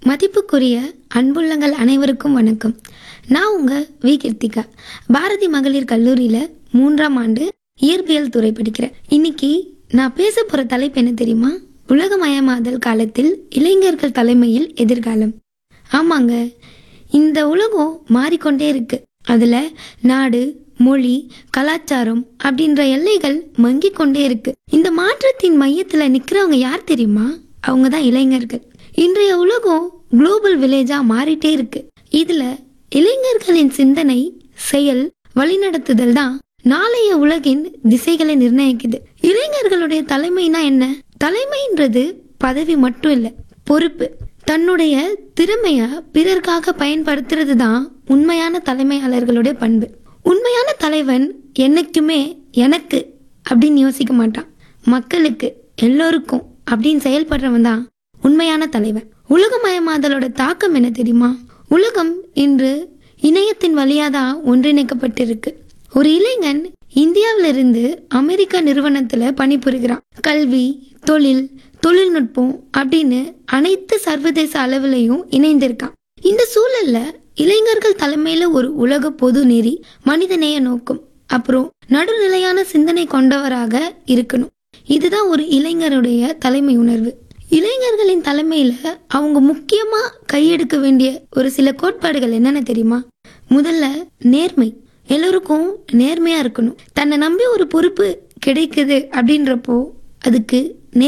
மதிப்புக்குரிய அன்புள்ளங்கள் அனைவருக்கும் வணக்கம் நான் உங்க வி கிருத்திகா பாரதி மகளிர் கல்லூரியில் மூன்றாம் ஆண்டு இயற்பியல் துறை படிக்கிறேன் இன்னைக்கு நான் பேச போற தலைப்பு என்ன தெரியுமா உலகமயமாதல் காலத்தில் இளைஞர்கள் தலைமையில் எதிர்காலம் ஆமாங்க இந்த உலகம் மாறிக்கொண்டே இருக்கு அதுல நாடு மொழி கலாச்சாரம் அப்படின்ற எல்லைகள் மங்கிக் கொண்டே இருக்கு இந்த மாற்றத்தின் மையத்துல நிக்கிறவங்க யார் தெரியுமா அவங்க தான் இளைஞர்கள் இன்றைய உலகம் குளோபல் வில்லேஜா மாறிட்டே இருக்கு இதுல இளைஞர்களின் சிந்தனை செயல் வழிநடத்துதல் தான் நாளைய உலகின் திசைகளை நிர்ணயிக்குது இளைஞர்களுடைய தலைமைனா என்ன தலைமைன்றது பதவி மட்டும் இல்ல பொறுப்பு தன்னுடைய திறமைய பிறர்க்காக பயன்படுத்துறது தான் உண்மையான தலைமையாளர்களுடைய பண்பு உண்மையான தலைவன் என்னைக்குமே எனக்கு அப்படின்னு யோசிக்க மாட்டான் மக்களுக்கு எல்லோருக்கும் அப்படின்னு செயல்படுறவன் தான் உண்மையான தலைவன் உலகமயமாதலோட தாக்கம் என்ன தெரியுமா உலகம் இன்று இணையத்தின் வழியாதான் ஒன்றிணைக்கப்பட்டிருக்கு ஒரு இளைஞன் இந்தியாவிலிருந்து அமெரிக்க நிறுவனத்துல பணிபுரிகிறான் கல்வி தொழில் தொழில்நுட்பம் அப்படின்னு அனைத்து சர்வதேச அளவிலையும் இணைந்திருக்கான் இந்த சூழல்ல இளைஞர்கள் தலைமையில ஒரு உலக பொது நெறி மனிதநேய நோக்கம் அப்புறம் நடுநிலையான சிந்தனை கொண்டவராக இருக்கணும் இதுதான் ஒரு இளைஞருடைய தலைமை உணர்வு இளைஞர்களின் தலைமையில அவங்க முக்கியமா கையெடுக்க வேண்டிய ஒரு சில கோட்பாடுகள் என்னென்ன தெரியுமா முதல்ல நேர்மை எல்லோருக்கும் நேர்மையா இருக்கணும் தன்னை நம்பி ஒரு பொறுப்பு கிடைக்குது அப்படின்றப்போ அதுக்கு